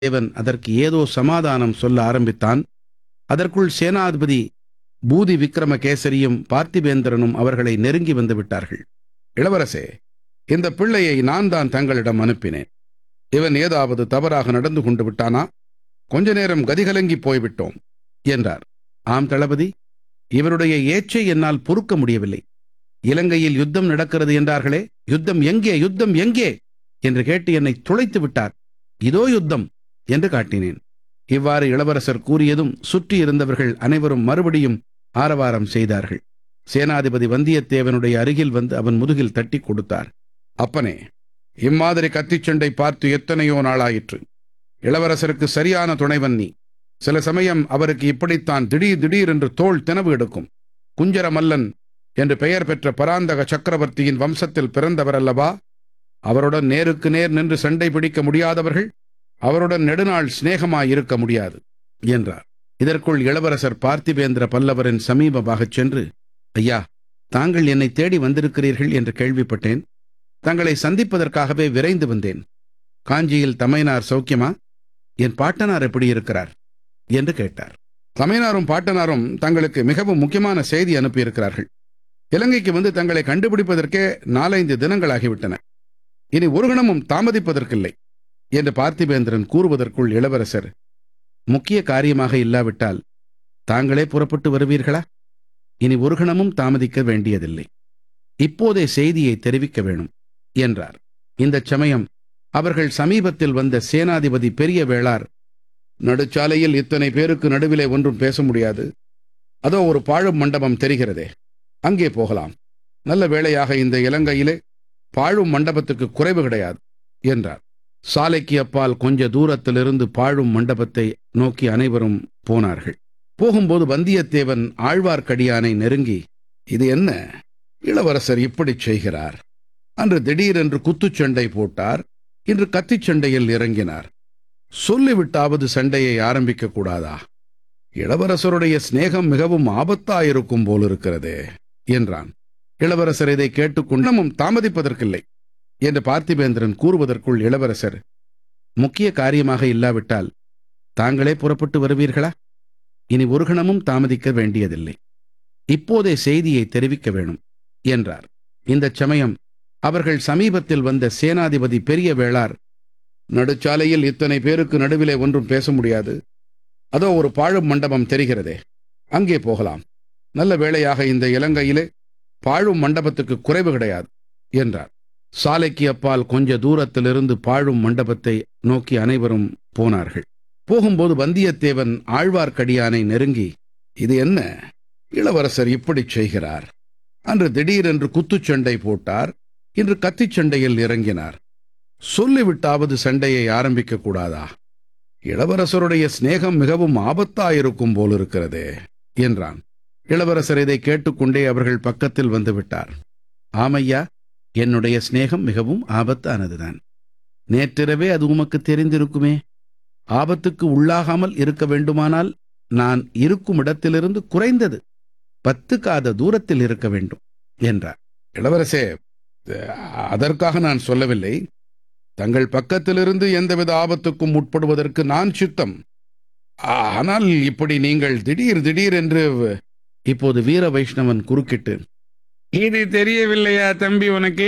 தேவன் அதற்கு ஏதோ சமாதானம் சொல்ல ஆரம்பித்தான் அதற்குள் சேனாதிபதி பூதி விக்ரமகேசரியும் பார்த்திபேந்திரனும் அவர்களை நெருங்கி வந்து விட்டார்கள் இளவரசே இந்த பிள்ளையை நான் தான் தங்களிடம் அனுப்பினேன் இவன் ஏதாவது தவறாக நடந்து கொண்டு விட்டானா கொஞ்ச நேரம் கதிகலங்கி போய்விட்டோம் என்றார் ஆம் தளபதி இவருடைய ஏச்சை என்னால் பொறுக்க முடியவில்லை இலங்கையில் யுத்தம் நடக்கிறது என்றார்களே யுத்தம் எங்கே யுத்தம் எங்கே என்று கேட்டு என்னை துளைத்து விட்டார் இதோ யுத்தம் என்று காட்டினேன் இவ்வாறு இளவரசர் கூறியதும் சுற்றி இருந்தவர்கள் அனைவரும் மறுபடியும் ஆரவாரம் செய்தார்கள் சேனாதிபதி வந்தியத்தேவனுடைய அருகில் வந்து அவன் முதுகில் தட்டி கொடுத்தார் அப்பனே இம்மாதிரி கத்திச்சண்டை பார்த்து எத்தனையோ நாளாயிற்று இளவரசருக்கு சரியான துணைவன் நீ சில சமயம் அவருக்கு இப்படித்தான் திடீர் திடீர் என்று தோள் தினவு எடுக்கும் குஞ்சர மல்லன் என்று பெயர் பெற்ற பராந்தக சக்கரவர்த்தியின் வம்சத்தில் பிறந்தவர் அல்லவா அவருடன் நேருக்கு நேர் நின்று சண்டை பிடிக்க முடியாதவர்கள் அவருடன் நெடுநாள் சிநேகமாய் இருக்க முடியாது என்றார் இதற்குள் இளவரசர் பார்த்திபேந்திர பல்லவரின் சமீபமாகச் சென்று ஐயா தாங்கள் என்னை தேடி வந்திருக்கிறீர்கள் என்று கேள்விப்பட்டேன் தங்களை சந்திப்பதற்காகவே விரைந்து வந்தேன் காஞ்சியில் தமையனார் சௌக்கியமா என் பாட்டனார் எப்படி இருக்கிறார் என்று கேட்டார் தமையனாரும் பாட்டனாரும் தங்களுக்கு மிகவும் முக்கியமான செய்தி அனுப்பியிருக்கிறார்கள் இலங்கைக்கு வந்து தங்களை கண்டுபிடிப்பதற்கே நாலைந்து தினங்களாகிவிட்டன இனி ஒரு கணமும் தாமதிப்பதற்கில்லை என்று பார்த்திபேந்திரன் கூறுவதற்குள் இளவரசர் முக்கிய காரியமாக இல்லாவிட்டால் தாங்களே புறப்பட்டு வருவீர்களா இனி ஒரு கணமும் தாமதிக்க வேண்டியதில்லை இப்போதே செய்தியை தெரிவிக்க வேணும் என்றார் இந்தச் சமயம் அவர்கள் சமீபத்தில் வந்த சேனாதிபதி பெரிய வேளார் நடுச்சாலையில் இத்தனை பேருக்கு நடுவிலே ஒன்றும் பேச முடியாது அதோ ஒரு பாழும் மண்டபம் தெரிகிறதே அங்கே போகலாம் நல்ல வேளையாக இந்த இலங்கையிலே பாழும் மண்டபத்துக்கு குறைவு கிடையாது என்றார் சாலைக்கு அப்பால் கொஞ்ச தூரத்திலிருந்து பாழும் மண்டபத்தை நோக்கி அனைவரும் போனார்கள் போகும்போது வந்தியத்தேவன் ஆழ்வார்க்கடியானை நெருங்கி இது என்ன இளவரசர் இப்படிச் செய்கிறார் அன்று திடீரென்று குத்துச்சண்டை போட்டார் இன்று கத்திச் சண்டையில் இறங்கினார் சொல்லிவிட்டாவது சண்டையை ஆரம்பிக்க கூடாதா இளவரசருடைய சிநேகம் மிகவும் ஆபத்தாயிருக்கும் போலிருக்கிறதே என்றான் இளவரசர் இதை கேட்டுக்கொண்டமும் தாமதிப்பதற்கில்லை என்று பார்த்திபேந்திரன் கூறுவதற்குள் இளவரசர் முக்கிய காரியமாக இல்லாவிட்டால் தாங்களே புறப்பட்டு வருவீர்களா இனி ஒரு கணமும் தாமதிக்க வேண்டியதில்லை இப்போதே செய்தியை தெரிவிக்க வேணும் என்றார் இந்தச் சமயம் அவர்கள் சமீபத்தில் வந்த சேனாதிபதி பெரிய வேளார் நடுச்சாலையில் இத்தனை பேருக்கு நடுவிலே ஒன்றும் பேச முடியாது அதோ ஒரு பாழும் மண்டபம் தெரிகிறதே அங்கே போகலாம் நல்ல வேளையாக இந்த இலங்கையிலே பாழும் மண்டபத்துக்கு குறைவு கிடையாது என்றார் சாலைக்கு அப்பால் கொஞ்ச தூரத்திலிருந்து பாழும் மண்டபத்தை நோக்கி அனைவரும் போனார்கள் போகும்போது வந்தியத்தேவன் ஆழ்வார்க்கடியானை நெருங்கி இது என்ன இளவரசர் இப்படிச் செய்கிறார் அன்று திடீரென்று குத்துச்சண்டை போட்டார் இன்று கத்திச் சண்டையில் இறங்கினார் சொல்லிவிட்டாவது சண்டையை ஆரம்பிக்க கூடாதா இளவரசருடைய சிநேகம் மிகவும் ஆபத்தாயிருக்கும் போலிருக்கிறதே என்றான் இளவரசர் இதை கேட்டுக்கொண்டே அவர்கள் பக்கத்தில் வந்து விட்டார் ஆமையா என்னுடைய சிநேகம் மிகவும் ஆபத்தானதுதான் நேற்றிரவே அது உமக்கு தெரிந்திருக்குமே ஆபத்துக்கு உள்ளாகாமல் இருக்க வேண்டுமானால் நான் இருக்கும் இடத்திலிருந்து குறைந்தது பத்து காத தூரத்தில் இருக்க வேண்டும் என்றார் இளவரசே அதற்காக நான் சொல்லவில்லை தங்கள் பக்கத்திலிருந்து எந்தவித ஆபத்துக்கும் உட்படுவதற்கு நான் சித்தம் ஆனால் இப்படி நீங்கள் திடீர் திடீர் என்று இப்போது வீர வைஷ்ணவன் குறுக்கிட்டு இது தெரியவில்லையா தம்பி உனக்கு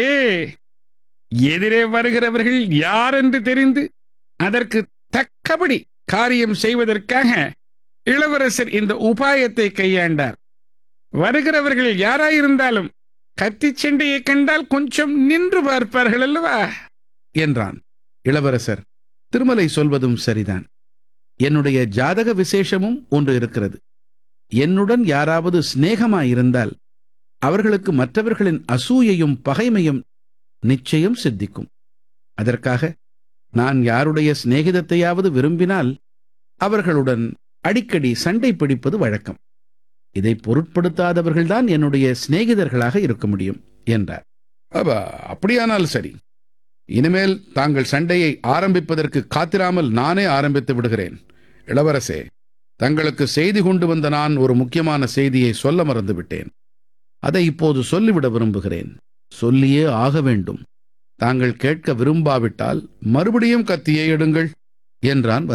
எதிரே வருகிறவர்கள் யார் என்று தெரிந்து அதற்கு தக்கபடி காரியம் செய்வதற்காக இளவரசர் இந்த உபாயத்தை கையாண்டார் வருகிறவர்கள் யாராயிருந்தாலும் கத்திச் சண்டையை கண்டால் கொஞ்சம் நின்று பார்ப்பார்கள் அல்லவா என்றான் இளவரசர் திருமலை சொல்வதும் சரிதான் என்னுடைய ஜாதக விசேஷமும் ஒன்று இருக்கிறது என்னுடன் யாராவது சிநேகமாயிருந்தால் அவர்களுக்கு மற்றவர்களின் அசூயையும் பகைமையும் நிச்சயம் சித்திக்கும் அதற்காக நான் யாருடைய சிநேகிதத்தையாவது விரும்பினால் அவர்களுடன் அடிக்கடி சண்டை பிடிப்பது வழக்கம் இதை பொருட்படுத்தாதவர்கள்தான் என்னுடைய சிநேகிதர்களாக இருக்க முடியும் என்றார் அவ அப்படியானால் சரி இனிமேல் தாங்கள் சண்டையை ஆரம்பிப்பதற்கு காத்திராமல் நானே ஆரம்பித்து விடுகிறேன் இளவரசே தங்களுக்கு செய்தி கொண்டு வந்த நான் ஒரு முக்கியமான செய்தியை சொல்ல மறந்து விட்டேன் அதை இப்போது சொல்லிவிட விரும்புகிறேன் சொல்லியே ஆக வேண்டும் தாங்கள் கேட்க விரும்பாவிட்டால் மறுபடியும் கத்தியை எடுங்கள் என்றான்